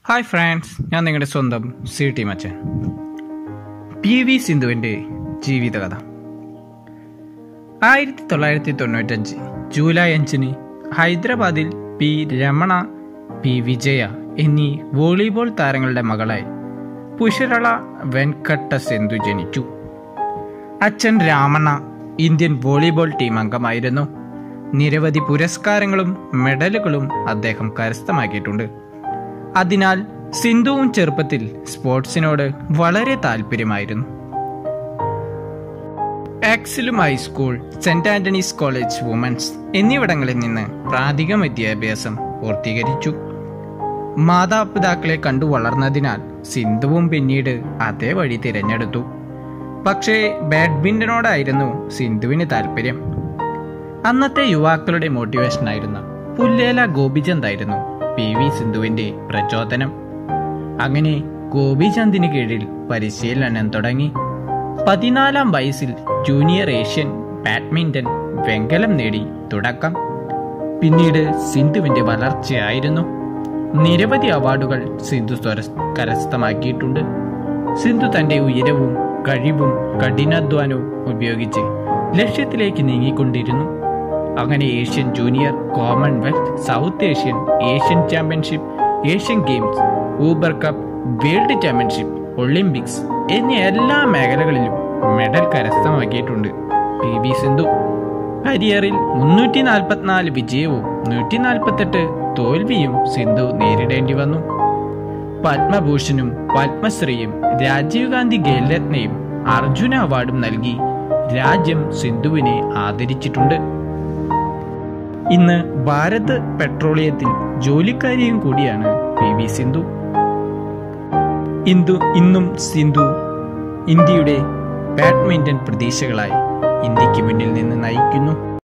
hi friends ഞാൻ നിങ്ങളുടെ സ്വന്തം C T Machan P V സിന്ധുവിൻ്റെ ജീവിതകഥ ആയിരത്തി തൊള്ളായിരത്തി തൊണ്ണൂറ്റഞ്ച് ജൂലൈ അഞ്ചിന് ഹൈദരാബാദിൽ പി രമണ പി വിജയ എന്നീ വോളിബോൾ താരങ്ങളുടെ മകളായി പുഷരള വെൻകട്ട സിന്ധു ജനിച്ചു അച്ഛൻ രാമണ്ണ ഇന്ത്യൻ വോളിബോൾ ടീം അംഗമായിരുന്നു നിരവധി പുരസ്കാരങ്ങളും മെഡലുകളും അദ്ദേഹം കരസ്ഥമാക്കിയിട്ടുണ്ട് അതിനാൽ സിന്ധുവും ചെറുപ്പത്തിൽ സ്പോർട്സിനോട് വളരെ താല്പര്യമായിരുന്നു ആക്സിലും high school Saint Anthony's college women's എന്നിവിടങ്ങളിൽ നിന്ന് പ്രാഥമിക വിദ്യാഭ്യാസം പൂർത്തീകരിച്ചു മാതാപിതാക്കളെ കണ്ടു വളർന്നതിനാൽ സിന്ധുവും പിന്നീട് അതേ വഴി തിരഞ്ഞെടുത്തു പക്ഷേ ബാഡ്മിന്റനോടായിരുന്നു സിന്ധുവിന് താല്പര്യം അന്നത്തെ യുവാക്കളുടെ മോട്ടിവേഷനായിരുന്ന പുല്ലേല ഗോപിചന്ദ് ആയിരുന്നു പി വി സിന്ധുവിന്റെ പ്രചോദനം അങ്ങനെ ഗോപിചന്ദിന് കീഴിൽ പരിശീലനം തുടങ്ങി പതിനാലാം വയസ്സിൽ ജൂനിയർ ഏഷ്യൻ ബാഡ്മിന്റൺ വെങ്കലം നേടി തുടക്കം പിന്നീട് സിന്ധുവിന്റെ വളർച്ചയായിരുന്നു നിരവധി അവാർഡുകൾ സിന്ധു സ്വര- കരസ്ഥമാക്കിയിട്ടുണ്ട് സിന്ധു തന്റെ ഉയരവും കഴിവും കഠിനാധ്വാനവും ഉപയോഗിച്ച് ലക്ഷ്യത്തിലേക്ക് നീങ്ങിക്കൊണ്ടിരുന്നു അങ്ങനെ Asian junior Commonwealth south Asian Asian championship Asian games Uber cup world championship Olympics എന്നീ എല്ലാ മേഖലകളിലും മെഡൽ കരസ്ഥമാക്കിയിട്ടുണ്ട് പി വി സിന്ധു കരിയറിൽ മുന്നൂറ്റി നാൽപ്പത്തിനാല് വിജയവും നൂറ്റി നാൽപ്പത്തെട്ട് തോൽവിയും സിന്ധു നേരിടേണ്ടി വന്നു പത്മഭൂഷണും പത്മശ്രീയും രാജീവ് ഗാന്ധി ഖേൽരത്നയും അർജുന അവാർഡും നൽകി രാജ്യം സിന്ധുവിനെ ആദരിച്ചിട്ടുണ്ട് ഇന്ന് ഭാരത് പെട്രോളിയത്തിൽ ജോലിക്കാരിയും കൂടിയാണ് പി വി സിന്ധു ഇന്ദു ഇന്നും സിന്ധു ഇന്ത്യയുടെ ബാഡ്മിന്റൺ പ്രതീക്ഷകളായി ഇന്ത്യക്ക് മുന്നിൽ നിന്ന് നയിക്കുന്നു